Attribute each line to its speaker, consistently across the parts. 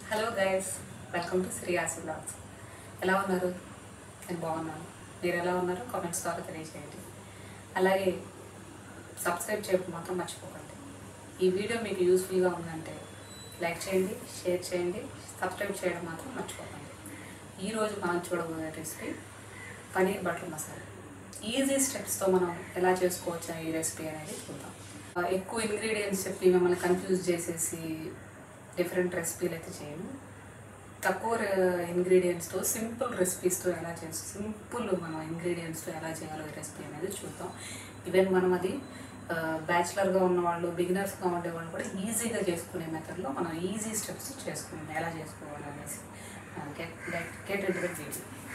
Speaker 1: Hello guys welcome to Sri Aasi blogs ఎలా ఉన్నారు నేను బాగున్నాను మీరు ఎలా ఉన్నారు కామెంట్స్ ద్వారా తెలియజేయండి అలాగే సబ్స్క్రైబ్ చేయడం మాత్రం మర్చిపోకండి ఈ వీడియో మీకు యూస్ఫుల్గా ఉందంటే లైక్ చేయండి షేర్ చేయండి సబ్స్క్రైబ్ చేయడం మాత్రం మర్చిపోకండి ఈరోజు మనం చూడబోయే recipe paneer butter masala easy స్టెప్స్తో మనం ఎలా చేసుకోవచ్చు ఈ రెసిపీ అనేది చూద్దాం ఆ, ఎక్కువ ఇంగ్రీడియంట్స్ చెప్పి మిమ్మల్ని కన్ఫ్యూజ్ చేసేసి డిఫరెంట్ రెసిపీలు అయితే చేయను తక్కువ ఇంగ్రీడియంట్స్తో సింపుల్ రెసిపీస్తో ఎలా చేసి సింపుల్ మనం ఇంగ్రీడియంట్స్తో ఎలా చేయాలో ఈ రెసిపీ అనేది చూద్దాం ఈవెన్ మనం అది బ్యాచిలర్గా ఉన్న వాళ్ళు బిగినర్స్గా ఉండే వాళ్ళు కూడా ఈజీగా చేసుకునే మెథడ్లో మనం ఈజీ స్టెప్స్ చేసుకున్నాం ఎలా చేసుకోవాలి అనేసి గెట్ గెట్ ఇంటి వీడియో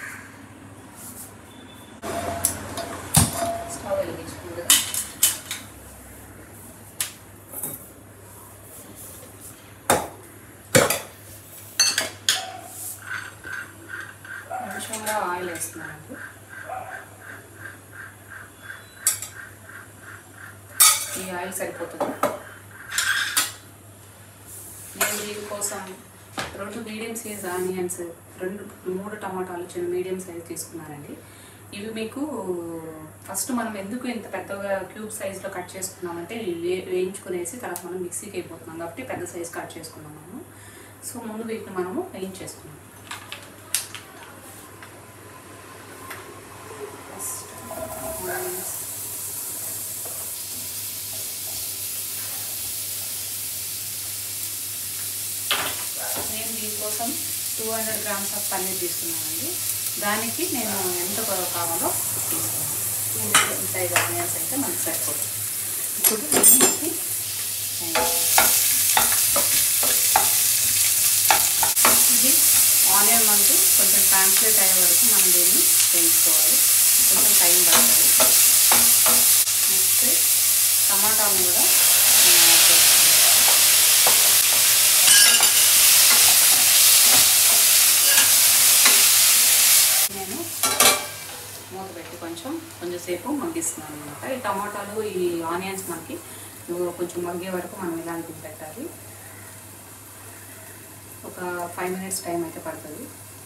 Speaker 1: స్టవ్ వెలిగించుకుందిగా కొంచెంగా ఆయిల్ వేస్తున్నానండి ఈ ఆయిల్ సరిపోతుంది నేను దీనికోసం రెండు మీడియం సైజ్ ఆనియన్స్ రెండు మూడు టమాటాలు చిన్న మీడియం సైజ్ తీసుకున్నానండి ఇవి మీకు ఫస్ట్ మనం ఎందుకు ఇంత పెద్దగా క్యూబ్ సైజ్లో కట్ చేసుకున్నామంటే ఇవి వే- వేయించుకునేసి తర్వాత మనం మిక్సీకి అయిపోతున్నాం కాబట్టి పెద్ద సైజ్ కట్ చేసుకున్నాం మనము సో ముందు వీటిని మనము వేయించేసుకున్నాం ఫస్ట్ ఆనియన్స్ నేను దీనికోసం two hundred grams of paneer తీసుకున్నానండి దానికి నేను ఎంత కావాలో తీసుకున్నాను టూ ఉంటాయి ఆనియన్స్ అయితే మనకు సరిపోతుంది ఇప్పుడు నేను ఇది ఇది ఆనియన్ మనకు కొంచెం ట్రాన్స్లేట్ అయ్యే వరకు మనం దీన్ని వేయించుకోవాలి కొంచెం టైం పడుతుంది నెక్స్ట్ టమాటాలను కూడా నేను యాడ్ చేస్తున్నాను నేను మూత పెట్టి కొంచెం కొంచెంసేపు మగ్గిస్తున్నాను అనమాట ఈ టమాటాలు ఈ ఆనియన్స్ మనకి ఇవి కొంచెం మగ్గే వరకు మనం ఇలాంటివి పెట్టాలి ఒక ఫైవ్ మినిట్స్ టైం అయితే పడుతుంది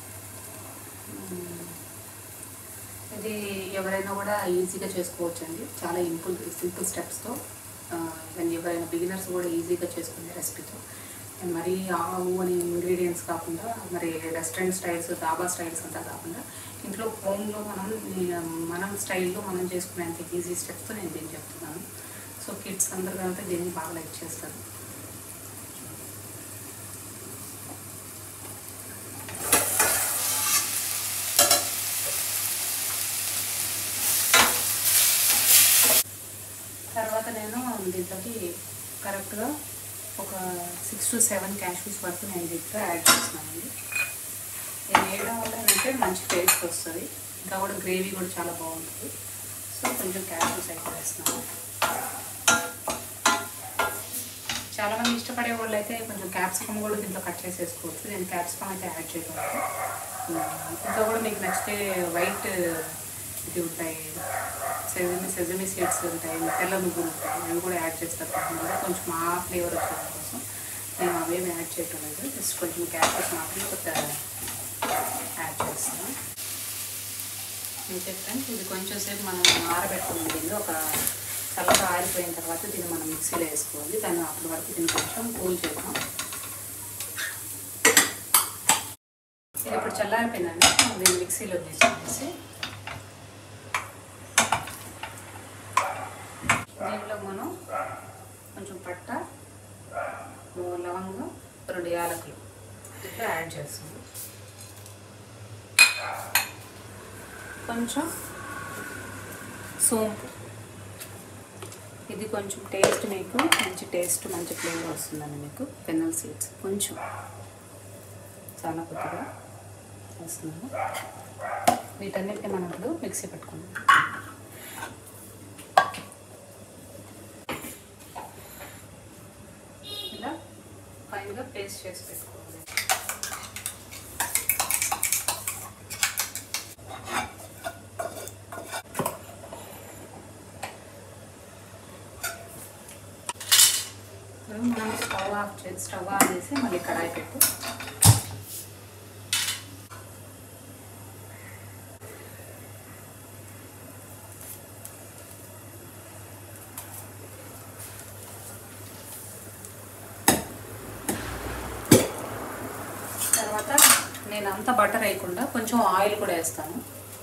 Speaker 1: మ్మ్. ఇది ఎవరైనా కూడా ఈజీగా చేసుకోవచ్చండి చాలా ఇంపుల్ సింపుల్ స్టెప్స్తో ఎవరైనా బిగినర్స్ కూడా ఈజీగా చేసుకునే రెసిపీతో మరి ఆవు అని ఇంగ్రీడియంట్స్ కాకుండా మరి రెస్టారెంట్ స్టైల్స్ దాబా స్టైల్స్ అంతా కాకుండా ఇంట్లో హోమ్లో మనం మనం స్టైల్లో మనం చేసుకునేంత ఈజీ స్టెప్స్తో నేను దీన్ని చెప్తున్నాను సో కిడ్స్ అందరు కనుక దీన్ని బాగా లైక్ చేస్తారు తర్వాత నేను దీంట్లోకి కరెక్ట్గా ఒక సిక్స్ టు సెవెన్ క్యాష్యూస్ వరకు నేను దీంట్లో యాడ్ చేస్తున్నానండి ఇది వేయడం వల్ల ఏంటంటే మంచి టేస్ట్ వస్తుంది ఇంకా కూడా గ్రేవీ కూడా చాలా బాగుంటుంది సో కొంచెం క్యాష్యూస్ అయితే వేస్తున్నాను చాలామంది ఇష్టపడే వాళ్ళు అయితే కొంచెం క్యాప్సికమ్ కూడా దీంట్లో కట్ చేసేసుకోవచ్చు నేను క్యాప్సికమ్ అయితే యాడ్ చేయడం లేదు. ఇంకా కూడా మీకు నచ్చితే వైట్ ఇది ఉంటాయి సెజమి సెజమి సీడ్స్ ఉంటాయి తెల్ల నువ్వులు ఉంటాయి అవి కూడా యాడ్ చేస్తారు కొంతమంది కొంచెం ఆ ఫ్లేవర్ వచ్చేయడం కోసం నేను అవేమి యాడ్ చేయటం లేదు జస్ట్ కొంచెం క్యారెట్స్ మాత్రమే కొత్త యాడ్ చేస్తాను నేను చెప్తాను ఇది కొంచెం సేపు మనం ఆరబెట్టుకుని దీన్ని ఒక చల్లగా ఆరిపోయిన తర్వాత దీన్ని మనం మిక్సీలో వేసుకోవాలి దాన్ని అప్పటి వరకు దీన్ని కొంచెం కూల్ చేద్దాం ఇది ఇప్పుడు చల్లారిపోయిందండి మనం దీన్ని మిక్సీలో తీసుకునేసి దీంట్లో మనం కొంచెం పట్ట ఓ లవంగం రెండు యాలకులు ఇట్లా యాడ్ చేస్తాము కొంచెం సోంపు ఇది కొంచెం టేస్ట్ మీకు మంచి టేస్ట్ మంచి ఫ్లేవర్ వస్తుందండి మీకు పెన్నల్ సీడ్స్ కొంచెం చాలా కొద్దిగా వేస్తున్నాము వీటన్నిటిని మనం ఇప్పుడు మిక్సీ పెట్టుకుందాం ఇలా ఫైన్గా పేస్ట్ చేసి పెట్టుకోవాలి ఇప్పుడు మనం స్టవ్ ఆఫ్ చేసి స్టవ్ ఆఫ్ చేసి మళ్ళీ కడాయి పెట్టి నేను అంత బటర్ వేయకుండా కొంచెం ఆయిల్ కూడా వేస్తాను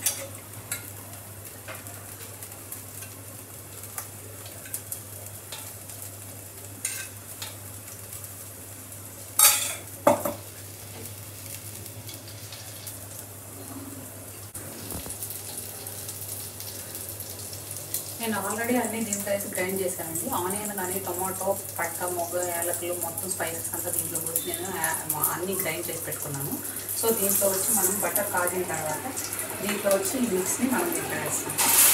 Speaker 1: నేను ఆల్రెడీ అన్ని దీంట్లో వేసి గ్రైండ్ చేశానండి ఆనియన్ కానీ టొమాటో పట్ట మొగ్గ యాలకులు మొత్తం స్పైసెస్ అంతా దీంట్లో పోసి నేను ఆ- అన్ని గ్రైండ్ చేసి పెట్టుకున్నాను సో దీంట్లో వచ్చి మనం బటర్ కాగిన తర్వాత దీంట్లో వచ్చి ఈ మిక్స్ని మనం దీంట్లో వేస్తాం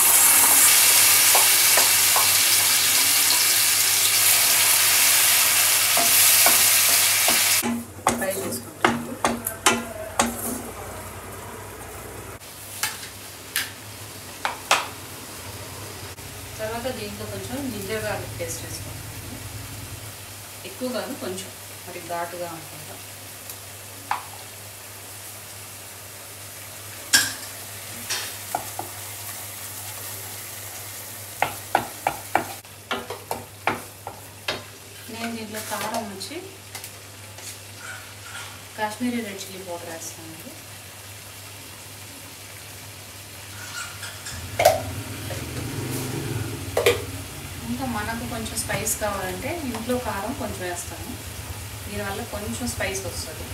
Speaker 1: ఫ్రై చేసుకుంటాను తర్వాత దీంట్లో కొంచెం జింజర్ గార్లిక్ పేస్ట్ వేసుకుంటాను ఎక్కువ కాదు కొంచెం మరి ఘాటుగా ఉంటుంది నేను దీంట్లో కారం వచ్చి కాశ్మీరీ రెడ్ చిల్లీ పౌడర్ వేస్తానండి ఇంకా మనకు కొంచెం స్పైస్ కావాలంటే ఇంట్లో కారం కొంచెం వేస్తాను దీనివల్ల కొంచెం స్పైస్ వస్తుంది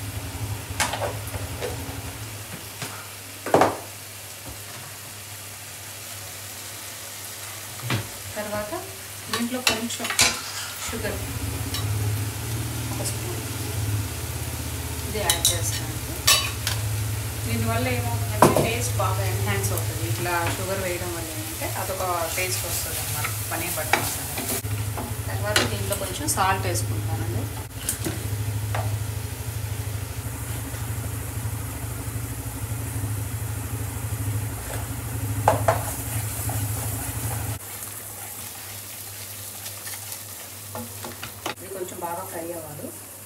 Speaker 1: తర్వాత దీంట్లో కొంచెం షుగర్ ఒక స్పూన్ ఇది యాడ్ చేస్తాను దీనివల్ల ఏమవుతుందంటే టేస్ట్ బాగా ఎన్హాన్స్ అవుతుంది ఇట్లా షుగర్ వేయడం వల్ల ఏంటంటే అదొక టేస్ట్ వస్తుంది అన్నమాట పనీర్ బటర్ మసాలా తర్వాత దీంట్లో కొంచెం సాల్ట్ వేసుకుంటానండి ఇది కొంచెం బాగా ఫ్రై అవ్వాలి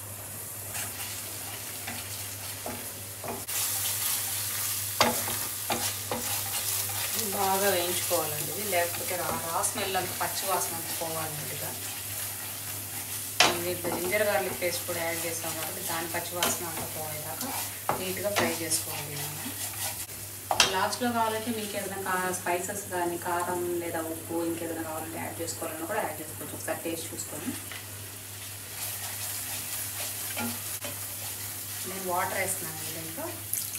Speaker 1: బాగా వేయించుకోవాలండి ఇది లేకపోతే రా రా స్మెల్ అంత పచ్చి వాసన అంత పోవాలన్నట్టుగా దీంట్లో జింజర్ గార్లిక్ పేస్ట్ కూడా యాడ్ చేస్తాం కాబట్టి దాని పచ్చి వాసన అంతా పోయేదాకా నీట్గా ఫ్రై చేసుకోవాలి మనం లాస్ట్లో కావాలంటే మీకు ఏదైనా కా స్పైసెస్ కానీ కారం లేదా ఉప్పు ఇంకేదైనా కావాలంటే యాడ్ చేసుకోవాలన్నా కూడా యాడ్ చేసుకోవచ్చు ఒకసారి టేస్ట్ చూసుకొని నేను వాటర్ వేస్తున్నాను దీంట్లో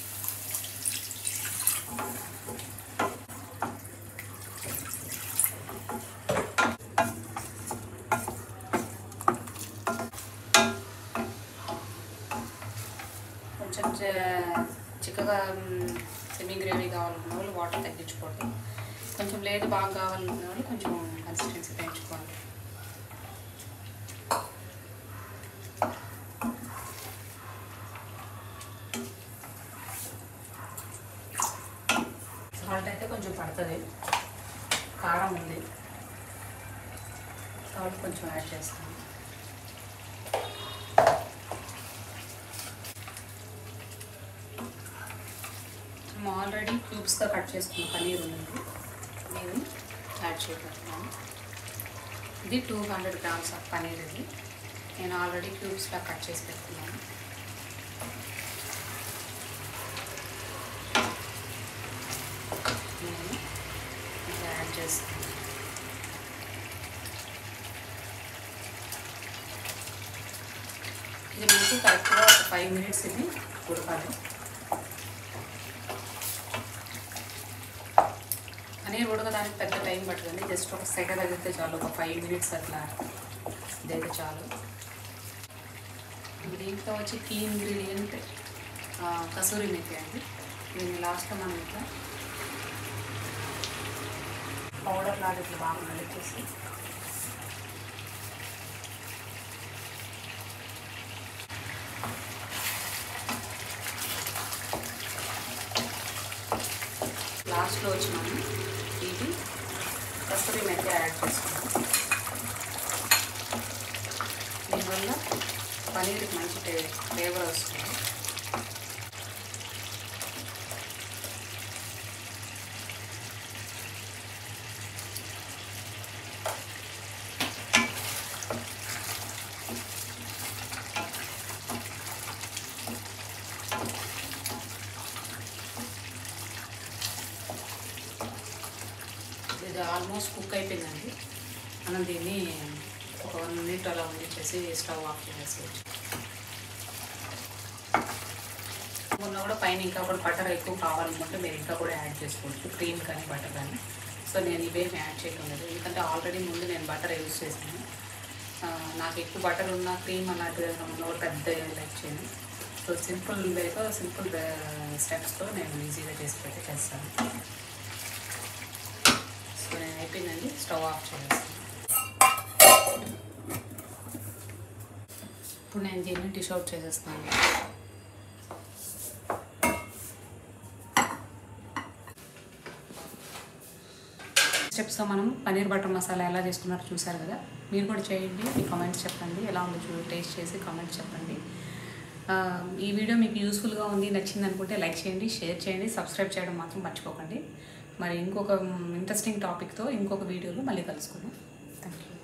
Speaker 1: కొంచెం చ- చిక్కగా సెమీ గ్రేవీ కావాలనుకున్న వాళ్ళు వాటర్ తగ్గించుకోండి కొంచెం లేదు బాగా కావాలనుకున్న వాళ్ళు కొంచెం కన్సిస్టెన్సీ పెంచుకోండి సాల్ట్ అయితే కొంచెం పడుతుంది కారం ఉంది సాల్ట్ కొంచెం యాడ్ చేస్తాను మేము ఆల్రెడీ క్యూబ్స్గా కట్ చేసుకున్న పనీర్ ఉంది నేను యాడ్ చేయబోతున్నాను ఇది two hundred grams of paneer ఇది నేను ఆల్రెడీ క్యూబ్స్లా కట్ చేసి పెట్టుకున్నాను నేను ఇది యాడ్ చేస్తాను ఇది మనకు కరెక్ట్గా ఒక ఫైవ్ మినిట్స్ ఇది ఉడకాలి పనీర్ ఉడకడానికి పెద్ద టైం పడుతుంది జస్ట్ ఒక సెగ తగిలితే చాలు ఒక ఫైవ్ మినిట్స్ అట్లా ఇదైతే చాలు దీంట్లో వచ్చి కీ ఇంగ్రీడియంట్ కసూరి మెతి అండి దీన్ని లాస్ట్లో మనం ఇట్లా పౌడర్ లాగా ఇట్లా బాగా నలిపేసి లాస్ట్లో వచ్చి మనం ఇది కస్తూరి మెత్తి యాడ్ చేసుకుంటాం దీనివల్ల పనీర్కి మంచి టే- ఫ్లేవర్ వస్తుంది ఇది ఆల్మోస్ట్ కుక్ అయిపోయిందండి మనం దీన్ని ఒక వన్ మినిట్ అలా ఉండిచ్చేసి స్టవ్ ఆఫ్ చేసేసి మొన్న కూడా పైన ఇంకా కూడా బటర్ ఎక్కువ కావాలనుకుంటే మీరు ఇంకా కూడా యాడ్ చేసుకోవచ్చు క్రీమ్ కానీ బటర్ కానీ సో నేను ఇవేం యాడ్ చేయడం లేదు ఎందుకంటే ఆల్రెడీ ముందు నేను బటర్ యూజ్ చేశాను ఆ, నాకు ఎక్కువ బటర్ ఉన్న క్రీమ్ అలాంటిది ఏదైనా ఉన్నా కూడా పెద్ద లైక్ చేయను సో సింపుల్ వేతో సింపుల్ స్టెప్స్తో నేను ఈజీగా చేసి పెట్టి చేస్తాను సో నేను అయిపోయిందండి స్టవ్ ఆఫ్ చేస్తాను ఇప్పుడు నేను దీన్ని డిష్ అవుట్ చేసేస్తాను స్టెప్స్తో మనం పన్నీర్ బటర్ మసాలా ఎలా చేసుకున్నారో చూసారు కదా మీరు కూడా చేయండి మీ కామెంట్స్ చెప్పండి ఎలా ఉందో చూ టేస్ట్ చేసి కామెంట్స్ చెప్పండి ఆ, ఈ వీడియో మీకు యూస్ఫుల్గా ఉంది నచ్చింది అనుకుంటే లైక్ చేయండి షేర్ చేయండి సబ్స్క్రైబ్ చేయడం మాత్రం మర్చిపోకండి మరి ఇంకొక ఇంట్రెస్టింగ్ టాపిక్తో ఇంకొక వీడియోలో మళ్ళీ కలుసుకుందాం థ్యాంక్ యూ